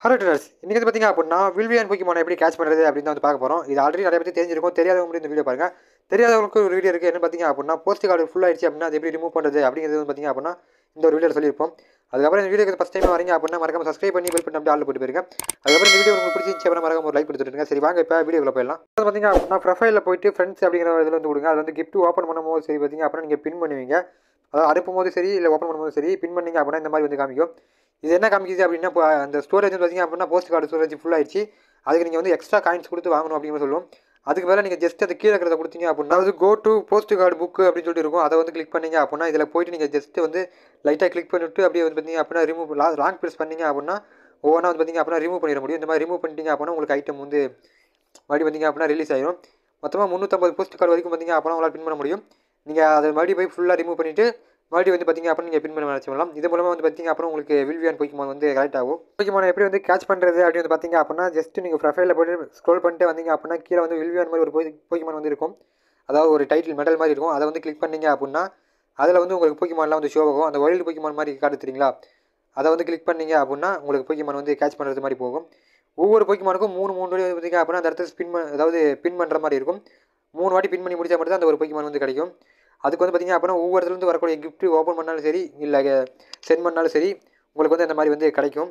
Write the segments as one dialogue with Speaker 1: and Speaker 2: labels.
Speaker 1: hello traders இன்றைக்கி வந்து பார்த்தீங்க அப்படின்னா வில்வியன் பொக்கிமானை எப்படி கேட்ச் பண்ணுறது அப்படின்னு தான் வந்து பார்க்க போகிறோம் இது ஆல்ரெடி நிறைய பேர் தெரிஞ்சிருக்கும் தெரியாதவங்க இந்த வீடியோ பாருங்க தெரியாதவங்களுக்கு ஒரு வீடியோ இருக்குது என்ன பார்த்தீங்க அப்படின்னா போஸ்ட் கார்டு ஃபுல் ஆயிடுச்சு அப்படின்னா அது எப்படி ரிமூவ் பண்ணுறது அப்படிங்கிறது வந்து பார்த்தீங்க அப்படின்னா இந்த ஒரு வீடியோவில் சொல்லியிருப்போம் அதுக்கப்புறம் இந்த வீடியோக்கு ஃபஸ்ட் டைம் வரீங்க அப்படின்னா மறக்காம சப்ஸ்கிரைப் பண்ணி பெல் பண்ணி அப்படியே ஆள் போட்டு போயிருங்க அதுக்கப்புறம் இந்த வீடியோ உங்களுக்கு பிடிச்சிருந்துச்சு அப்படின்னா மறக்காம ஒரு லைக் கொடுத்துருங்க சரி வாங்க இப்போ வீடியோக்குள்ள போயிடலாம் அது பார்த்தீங்க அப்படின்னா ப்ரொஃபைலில் போயிட்டு ஃப்ரெண்ட்ஸ் அப்படிங்கிற இதில் வந்து கொடுங்க அது வந்து கிஃப்ட் ஓப்பன் பண்ணும்போது சரி பார்த்தீங்க அப்படின்னா நீங்கள் பின் பண்ணுவீங்க அதாவது அனுப்பும் போது சரி இல்லை ஓப்பன் பண்ணும்போது சரி பின் பண்ணீங்க அப்படின்னா இந்த மாதிரி வந்து காமிக்கும் இது என்ன காமிக்குது அப்படின்னா இப்போ அந்த ஸ்டோரேஜ் வந்து பார்த்தீங்க அப்படின்னா போஸ்ட் கார்டு ஸ்டோரேஜ் ஃபுல் ஆயிடுச்சு அதுக்கு நீங்கள் வந்து எக்ஸ்ட்ரா காயின்ஸ் கொடுத்து வாங்கணும் அப்படின்னு சொல்லுவோம் அதுக்கு மேலே நீங்கள் ஜஸ்ட் அது கீழே இருக்கிறத கொடுத்தீங்க அப்படின்னா அது go to postcard book அப்படின்னு சொல்லிட்டு இருக்கும் அதை வந்து கிளிக் பண்ணீங்க அப்படின்னா இதில் போயிட்டு நீங்கள் ஜஸ்ட் வந்து லைட்டாக கிளிக் பண்ணிவிட்டு அப்படியே வந்து பார்த்தீங்க அப்படின்னா ரிமூவ் லா லாங் ப்ரெஸ் பண்ணீங்க அப்படின்னா ஒவ்வொன்றா வந்து பார்த்தீங்க அப்படின்னா ரிமூவ் பண்ணிட முடியும் இந்த மாதிரி ரிமூவ் பண்ணிட்டீங்க அப்படின்னா உங்களுக்கு ஐட்டம் வந்து மறுபடியும் பார்த்தீங்க அப்படின்னா ரிலீஸ் ஆயிடும் மொத்தமாக முந்நூற்றம்பது போஸ்ட் கார்டு வரைக்கும் பார்த்தீங்க அப்படின்னா உங்களால் பின் பண்ண முடியும் நீங்கள் அதை மறுபடியும் போய் ஃபுல்லாக ரிமூவ் பண்ணிவிட்டு மறுபடியும் வந்து பார்த்தீங்க அப்புறம் நீங்கள் பின் பண்ண வச்சுக்கலாம் இது மூலமாக வந்து பார்த்தீங்க அப்புறம் உங்களுக்கு வில்வியான் பொய்க்குமான் வந்து கரெக்ட் ஆகும் பொய்க்குமான் எப்படி வந்து கேட்ச் பண்ணுறது அப்படின்னு வந்து பார்த்தீங்க அப்படின்னா ஜஸ்ட் நீங்கள் ப்ரொஃபைலில் போய்ட்டு ஸ்க்ரோல் பண்ணிட்டு வந்தீங்க அப்படின்னா கீழே வந்து வில்வியான் மாதிரி ஒரு பொய் பொய்க்குமான் வந்து இருக்கும் அதாவது ஒரு டைட்டில் மெடல் மாதிரி இருக்கும் அதை வந்து கிளிக் பண்ணீங்க அப்படின்னா அதில் வந்து உங்களுக்கு பொய்க்குமான்லாம் வந்து ஷோ ஆகும் அந்த வைல்டு பொய்க்குமான் மாதிரி காட்டு தெரியுங்களா அதை வந்து கிளிக் பண்ணீங்க அப்படின்னா உங்களுக்கு பொய்க்குமான் வந்து கேட்ச் பண்ணுறது மாதிரி போகும் ஒவ்வொரு பொய்க்குமானுக்கும் மூணு மூணு வாட்டி பார்த்தீங்க அப்படின்னா அந்த இடத்துல ஸ்பின் அதாவது பின் பண்ணுற மாதிரி இருக்கும் மூணு வாட்டி பின் பண்ணி முடிச்சா மட்டும் தான் அந்த ஒரு பொய்க்குமான் வந்து கிடைக்கும் அதுக்கு வந்து பார்த்திங்க அப்படின்னா ஒவ்வொரு இடத்துலேருந்து வரக்கூடிய கிஃப்ட் ஓப்பன் பண்ணாலும் சரி இல்லை சென்ட் பண்ணாலும் சரி உங்களுக்கு வந்து அந்த மாதிரி வந்து கிடைக்கும்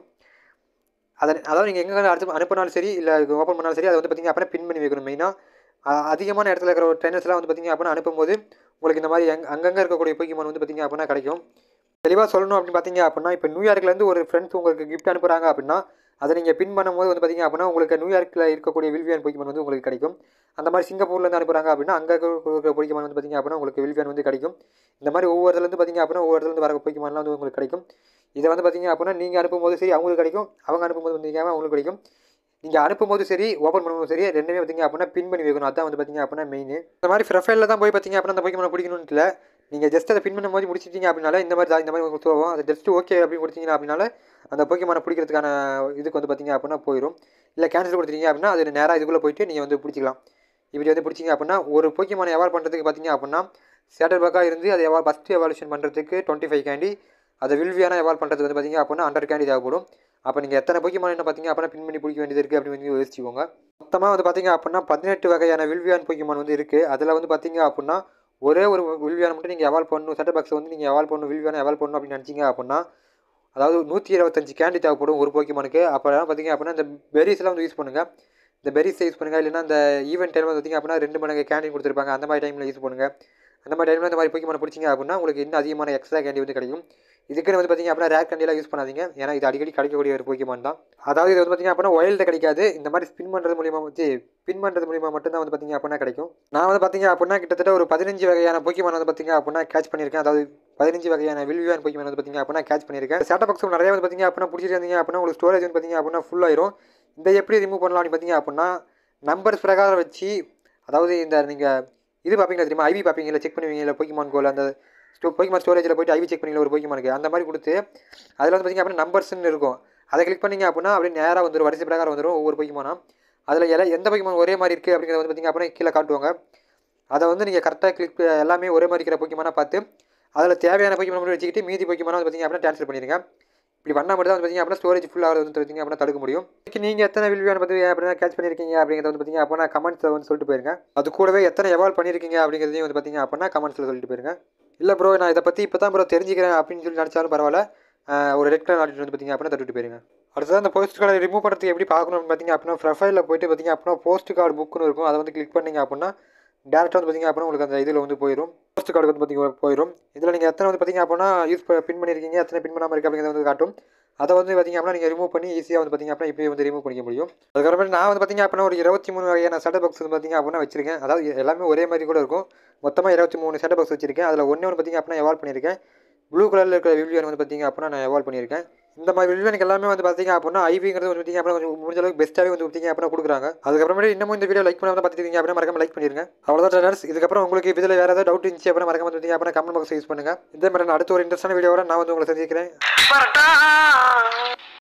Speaker 1: அதை அதாவது நீங்கள் எங்கே அடுத்து அனுப்பினாலும் சரி இல்லை ஓப்பன் பண்ணாலும் சரி அதை வந்து பார்த்திங்க அப்படின்னா பின் பண்ணி வைக்கணும் மெயினாக அதிகமான இடத்துல இருக்கிற ஒரு ட்ரைனர்ஸ்லாம் வந்து பார்த்திங்க அப்படின்னா அனுப்பும்போது உங்களுக்கு இந்த மாதிரி அங் அங்கங்கே இருக்கக்கூடிய பொய்க்குமான் வந்து பார்த்திங்க அப்படின்னா கிடைக்கும் தெளிவாக சொல்லணும் அப்படின்னு பார்த்தீங்க அப்படின்னா இப்போ நியூயார்க்லேருந்து ஒரு ஃப்ரெண்ட்ஸ் உங்களுக்கு கிஃப்ட் அனுப்புகிறாங்க அப்படின்னா அதை நீங்கள் பின் பண்ணும்போது வந்து பார்த்திங்க அப்படின்னா உங்களுக்கு நியூயார்க்கில் இருக்கக்கூடிய வில்வியன் பொய்க்குமான் வந்து உங்களுக்கு கிடைக்கும் அந்த மாதிரி சிங்கப்பூர்லேருந்து அனுப்புகிறாங்க அப்படின்னா அங்கே இருக்கிற பொய்க்குமான் வந்து பார்த்திங்க அப்படின்னா உங்களுக்கு வில்வியன் வந்து கிடைக்கும் இந்த மாதிரி ஒவ்வொருலேருந்து பார்த்திங்க அப்படின்னா ஒவ்வொருலேருந்து வர பொய்க்குமான்லாம் வந்து உங்களுக்கு கிடைக்கும் இதை வந்து பார்த்திங்க அப்படின்னா நீங்கள் அனுப்பும்போது சரி அவங்களுக்கு கிடைக்கும் அவங்க அனுப்பும்போது வந்து அவங்களுக்கு கிடைக்கும் நீங்கள் அனுப்பும்போது சரி ஓப்பன் பண்ணும்போது சரி ரெண்டுமே பார்த்திங்க அப்படின்னா பின் பண்ணி வைக்கணும் அதான் வந்து பார்த்திங்க அப்படின்னா மெயின் இந்த மாதிரி ப்ரொஃபைலில் தான் போய் பார்த்திங்க அப்படின்னா அந்த பொய்க்குமான பிடிக்கணும்னு இல்லை நீங்கள் ஜஸ்ட் அதை பின் பண்ணும்போது முடிச்சிட்டீங்க அப்படின்னால இந்த மாதிரி தான் இந்த மாதிரி உங்களுக்கு போகும் அதை ஜஸ்ட் ஓகே அப்படின்னு கொடுத்தீங்க அப்படின்னால அந்த பொய்க்குமான பிடிக்கிறதுக்கான இதுக்கு வந்து பார்த்திங்க அப்படின்னா போயிடும் இல்லை கேன்சல் கொடுத்துட்டீங்க அப்படின்னா அது நேராக இதுக்குள்ளே போயிட்டு நீங்கள் வந்து பிடிச்சிக்கலாம் இப்படி வந்து பிடிச்சிங்க அப்படின்னா ஒரு பொய்க்குமான எவால் பண்ணுறதுக்கு பார்த்திங்க அப்படின்னா சேட்டர் பேக்காக இருந்து அதை எவால் ஃபஸ்ட்டு எவாலுஷன் பண்ணுறதுக்கு டுவெண்ட்டி ஃபைவ் கேண்டி அதை வில்வியான எவால் பண்ணுறதுக்கு வந்து பார்த்திங்க அப்படின்னா ஹண்ட்ரட் கேண்டி தேவைப்படும் அப்போ நீங்கள் எத்தனை பொய்க்குமான என்ன பார்த்தீங்க அப்படின்னா பின் பண்ணி பிடிக்க வேண்டியது இருக்குது அப்படின்னு வந்து யோசிச்சுக்கோங்க மொத்தமாக வந்து பார்த்திங்க அப்படின்னா பதினெட்டு வகையான வில்வியான் பொய்க்குமான் வந்து இருக்குது அதில் வந்து பார்த்திங்க அப்படின்னா ஒரே ஒரு வில்வியான மட்டும் நீங்கள் எவால் பண்ணணும் செட்டர் பாக்ஸை வந்து நீங்கள் எவால் பண்ணணும் வில்வியான எவால் பண்ணணும் அப்படின்னு நினச்சிங்க அப்படின்னா அதாவது நூற்றி இருபத்தஞ்சு கேண்டி தேவைப்படும் ஒரு போக்கிமானுக்கு அப்போலாம் பார்த்திங்க அப்படின்னா இந்த பெரிஸ்லாம் வந்து யூஸ் பண்ணுங்கள் இந்த பெரிஸ் யூஸ் பண்ணுங்கள் இல்லைனா இந்த ஈவெண்ட் டைமில் பார்த்திங்க அப்படின்னா ரெண்டு மடங்கு கேண்டி கொடுத்துருப்பாங்க அந்த மாதிரி டைமில் யூஸ் பண்ணுங்கள் அந்த மாதிரி டைமில் இந்த மாதிரி போக்கிமான பிடிச்சிங்க அப்படின்னா உங்களுக்கு இன்னும் அதிகமான எக்ஸ்ட்ரா கேண்டி வந்து கிடைக்கும் இதுக்குன்னு வந்து பார்த்திங்க அப்படின்னா ரேக் கேண்டிலாம் யூஸ் பண்ணாதீங்க ஏன்னா இது அடிக்கடி கிடைக்கக்கூடிய ஒரு போக்கிமான் தான் அதாவது இது வந்து பார்த்திங்க அப்படின்னா ஒயில்டு கிடைக்காது இந்த மாதிரி ஸ்பின் பண்ணுறது மூலியமா வச்சு பின் பண்ணுறது மூலியமா மட்டும்தான் வந்து பார்த்திங்க அப்படின்னா கிடைக்கும் நான் வந்து பார்த்திங்க அப்படின்னா கிட்டத்தட்ட ஒரு பதினஞ்சு வகையான போக்கிமான் வந்து பார்த்திங்க அப்படின்னா கேட்ச் பண்ணியிருக்கேன் அதாவது பதினஞ்சு வகையான வில்வியான் போக்கிமான் வந்து பார்த்திங்க அப்படின்னா கேட்ச் பண்ணியிருக்கேன் சேட்டா பாக்ஸ் நிறைய வந்து பார்த்திங்க அப்படின்னா பிடிச்சிருந்தீங்க அப்படின்னா உங்களுக்கு ஸ்டோரேஜ் வந்து பார்த்திங்க அப்படின்னா ஃபுல் ஆயிரும் இந்த எப்படி ரிமூவ் பண்ணலாம் அப்படின்னு பார்த்திங்க அப்படின்னா நம்பர்ஸ் பிரகாரம் வச்சு அதாவது இந்த நீங்கள் இது பார்ப்பீங்களா தெரியுமா ஐவி பார்ப்பீங்களா செக் பண்ணுவீங்க இல்லை பொய்க்குமான் கோல் அந்த ஸ்டோ பொய்க்குமான் ஸ்டோரேஜில் போய்ட்டு ஐவி செக் பண்ணீங்களா ஒரு பொய்க்குமானுக்கு அந்த மாதிரி கொடுத்து அதில் வந்து பார்த்திங்க அப்படின்னா நம்பர்ஸ்னு இருக்கும் அதை கிளிக் பண்ணிங்க அப்படின்னா அப்படியே நேராக வந்துடும் வரிசை பிரகாரம் வந்துடும் ஒவ்வொரு பொய்க்குமானம் அதில் எல்லாம் எந்த பொய்க்குமான் ஒரே மாதிரி இருக்குது அப்படிங்கிறத வந்து பார்த்திங்க அப்படின்னா கீழே காட்டுவாங்க அதை வந்து நீங்கள் கரெக்டாக கிளிக் எல்லாமே ஒரே மாதிரி இருக்கிற பொய்க்குமானா பார்த்து அதில் தேவையான பொய்க்குமான மட்டும் வச்சுக்கிட்டு மீதி பொய்க்குமானம் வந்து பார்த்திங்க அப்படின்னா ட்ரான்ஸ்ஃபர் பண்ணிடுங்க இப்படி பண்ணால் மட்டும் தான் வந்து பார்த்திங்க அப்படின்னா ஸ்டோரேஜ் ஃபுல்லாக வந்து பார்த்திங்க அப்படின்னா தடுக்க முடியும் நீங்கள் எத்தனை வில்வியான பற்றி அப்படின்னா கேட்ச் பண்ணியிருக்கீங்க அப்படிங்கிறத வந்து பார்த்திங்க அப்படின்னா கமெண்ட்ஸில் வந்து சொல்லிட்டு போயிருங்க அது கூடவே எத்தனை எவால்வ் பண்ணியிருக்கீங்க அப்படிங்கிறதையும் வந்து பார்த்திங்க அப்படின்னா கமெண்ட்ஸில் சொல்லிட்டு போயிருங்க இல்லை ப்ரோ நான் இதை பற்றி இப்போ தான் ப்ரோ தெரிஞ்சுக்கிறேன் அப்படின்னு சொல்லி நினச்சாலும் பரவாயில்ல ஒரு ரெட் கலர் ஆடிட்டு வந்து பார்த்திங்க அப்படின்னா தட்டுட்டு போயிருங்க அடுத்தது அந்த போஸ்ட் கார்டை ரிமூவ் பண்ணுறதுக்கு எப்படி பார்க்கணும் பார்த்திங்க அப்படின்னா ப்ரொஃபைலில் போயிட்டு பார்த்திங்க அப்படின்னா போஸ்ட் கார்டு புக்குன்னு இருக்கும் அதை வந்து கிளிக் பண்ணிங்க அப்படின்னா டேரெக்டாக வந்து பார்த்திங்க அப்படின்னா உங்களுக்கு அந்த இதில் வந்து போயிடும் போஸ்ட் கார்டு வந்து பார்த்திங்க போயிடும் இதில் நீங்கள் எத்தனை வந்து பார்த்திங்க அப்படின்னா யூஸ் பின் பண்ணியிருக்கீங்க எத்தனை பின் பண்ணாமல் இருக்குது அப்படிங்கிறத வந்து காட்டும் அதை வந்து பார்த்திங்க அப்படின்னா நீங்கள் ரிமூவ் பண்ணி ஈஸியாக வந்து பார்த்திங்க அப்படின்னா இப்படி வந்து ரிமூவ் பண்ணிக்க முடியும் அதுக்கப்புறம் நான் வந்து பார்த்திங்க அப்படின்னா ஒரு இருபத்தி மூணு வகையான செட்டப் பாக்ஸ் வந்து பார்த்திங்க அப்படின்னா வச்சிருக்கேன் அதாவது எல்லாமே ஒரே மாதிரி கூட இருக்கும் மொத்தமாக இருபத்தி மூணு செட்டப் பாக்ஸ் வச்சிருக்கேன் அதில் ஒன்று ஒன்று பார்த்திங்க அப்படின்னா எவால்வ் பண்ணியிருக்கேன் ப்ளூ கலரில் இருக்கிற வில்வியன் வந்து பார்த்திங்க அப்படின்னா நான் எவால்வ் பண்ணியிருக்கேன் இந்த மாதிரி வில்வியனுக்கு எல்லாமே வந்து பார்த்திங்க அப்படின்னா ஐவிங்கிறது வந்து பார்த்திங்க அப்படின்னா கொஞ்சம் முடிஞ்ச அளவுக்கு பெஸ்ட்டாகவே வந்து பார்த்திங்க அப்படின்னா கொடுக்குறாங்க அதுக்கப்புறமேட்டு இன்னமும் இந்த வீடியோ லைக் பண்ணாமல் பார்த்துருக்கீங்க அப்படின்னா மறக்காம லைக் பண்ணிருங்க அவ்வளோதான் ட்ரெனர்ஸ் இதுக்கப்புறம் உங்களுக்கு இதில் வேறு ஏதாவது டவுட் இருந்துச்சு அப்படின்னா மறக்காம பார்த்திங்க அப்படின்னா கமெண்ட் பாக்ஸ் யூஸ் பண்ணுங்கள் இதே மாதிரி நான் அடுத்த ஒரு இன்ட்ரெஸ்டான வீடியோவோட நான் வந்து உங்களை சந்திக்கிறேன்